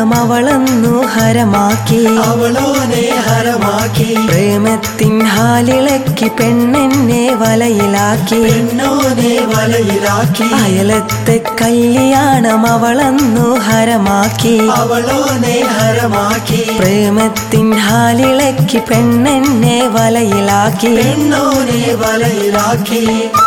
കല്യാണം അവളന്നു ഹരമാക്കി അവളോനെ ഹരമാക്കി പ്രേമത്തിൻ ഹാലിളക്കി പെണ്ണെന്നെ വലയിലാക്കി പെണ്ണോനെ വലയിലാക്കി അയലത്തെ കല്യാണം അവളന്നു ഹരമാക്കി അവളോനെ ഹരമാക്കി പ്രേമത്തിൻ ഹാലിളക്കി പെണ്ണെന്നെ വലയിലാക്കി പെണ്ണോനെ വലയിലാക്കി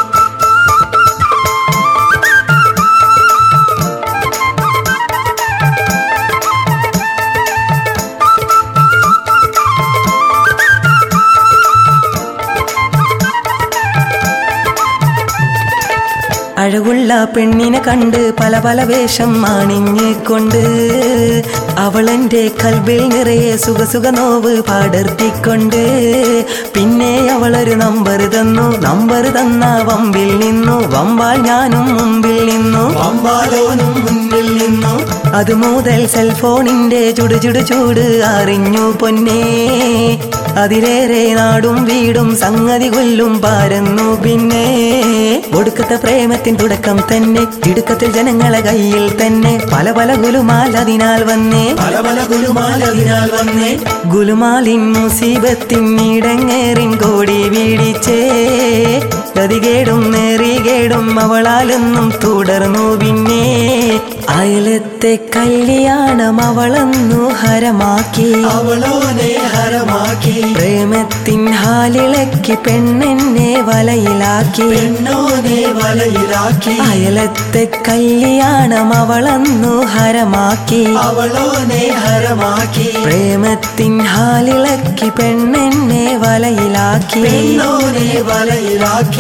അഴകുള്ള പെണ്ണിനെ കണ്ട് പല പല വേഷം അണിഞ്ഞ് കൊണ്ട് അവളെന്റെ കൽബിൽ നിറയെ സുഖസുഖ നോവ് പാടർത്തിക്കൊണ്ട് പിന്നെ അവളൊരു നമ്പർ തന്നു നമ്പർ തന്ന വമ്പിൽ നിന്നു വമ്പാൽ ഞാനും മുമ്പിൽ നിന്നു അമ്പാലോനും മുന്നിൽ നിന്നു അത് മുതൽ സെൽഫോണിന്റെ ചുടു ചുടു ചൂട് അറിഞ്ഞു പൊന്നേ അതിലേറെ നാടും വീടും സംഗതി കൊല്ലും പാരുന്നു പിന്നെ ഒടുക്കത്തെ പ്രേമത്തിൻ തുടക്കം തന്നെ ഇടുക്കത്തിൽ ജനങ്ങളെ കയ്യിൽ തന്നെ പല പല ഗുലുമാൽ അതിനാൽ വന്നേ പല പല ഗുരുമാൽ അതിനാൽ വന്നേ ഗുലുമാലിൻ മുസീബത്തിൻ ഇടങ്ങേറിൻ കോടി വീടിച്ചേ ഗതികേടും നേറികേടും അവളാലെന്നും തുടർന്നു പിന്നെ അയലത്തെ കല്യാണം അവളന്നു ഹരമാക്കി അവളോനെ ഹരമാക്കി പ്രേമത്തിൻ ഹാലിളക്കി പെണ്ണെന്നെ വലയിലാക്കി പെണ്ണോനെ വലയിലാക്കി അയലത്തെ കല്യാണം അവളന്നു ഹരമാക്കി അവളോനെ ഹരമാക്കി പ്രേമത്തിൻ ഹാലിളക്കി പെണ്ണെന്നെ വലയിലാക്കി പെണ്ണോനെ വലയിലാക്കി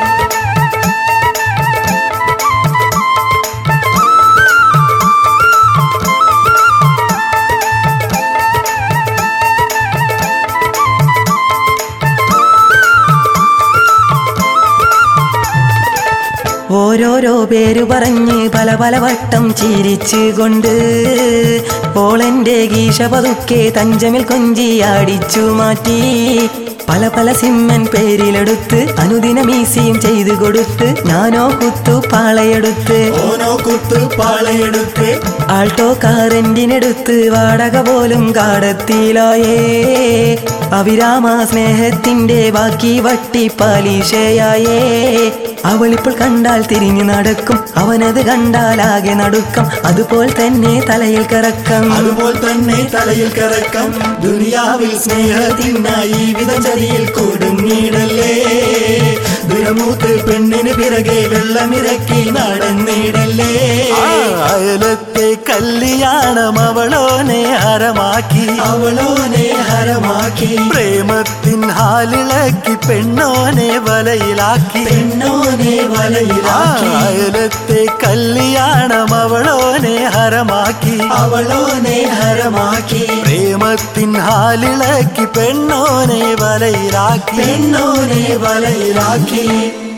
ഓരോരോ പേരു പറഞ്ഞ് പല പല വട്ടം ചിരിച്ചു കൊണ്ട് ഓളെന്റെ ഗീഷ പതുക്കെ തഞ്ചമിൽ കൊഞ്ചി അടിച്ചു മാറ്റി പല പല സിമ്മൻ പേരിലെടുത്ത് അനുദിന മീസിയും ചെയ്തു കൊടുത്ത് ഞാനോ കുത്തു പാളയെടുത്ത് ഓനോ കുത്ത് പാളയെടുത്ത് ആൾട്ടോ കാറെന്റിനെടുത്ത് വാടക പോലും കാടത്തിലായേ അവിരാമ സ്നേഹത്തിന്റെ ബാക്കി വട്ടി പലിശയായേ അവളിപ്പോൾ കണ്ടാൽ തിരിഞ്ഞു നടക്കും അവനത് കണ്ടാൽ ആകെ നടുക്കം അതുപോൽ തന്നെ തലയിൽ കറക്കം അതുപോലെ തന്നെ തലയിൽ കറക്കം ദുനിയാവിൽ സ്നേഹത്തിനായി വിധം ചതിയിൽ കൊടുങ്ങിടല്ലേ ദുരമൂത്ത് പെണ്ണിന് പിറകെ വെള്ളമിറക്കി നടന്നിടല്ലേ അയലത്തെ കല്യാണം അവളോനെ ഹരമാക്കി അവളോനെ ഹരമാക്കി പ്രേമത്തിൻ ഹാലിളക്കി പെണ്ണോനെ വലയിലാക്കി പെണ്ണോനെ വലയിലാക്കി അയലത്തെ കല്യാണം അവളോനെ ഹരമാക്കി അവളോനെ ഹരമാക്കി പ്രേമത്തിൻ ഹാലിളക്കി പെണ്ണോനെ വലയിലാക്കി പെണ്ണോനെ വലയിലാക്കി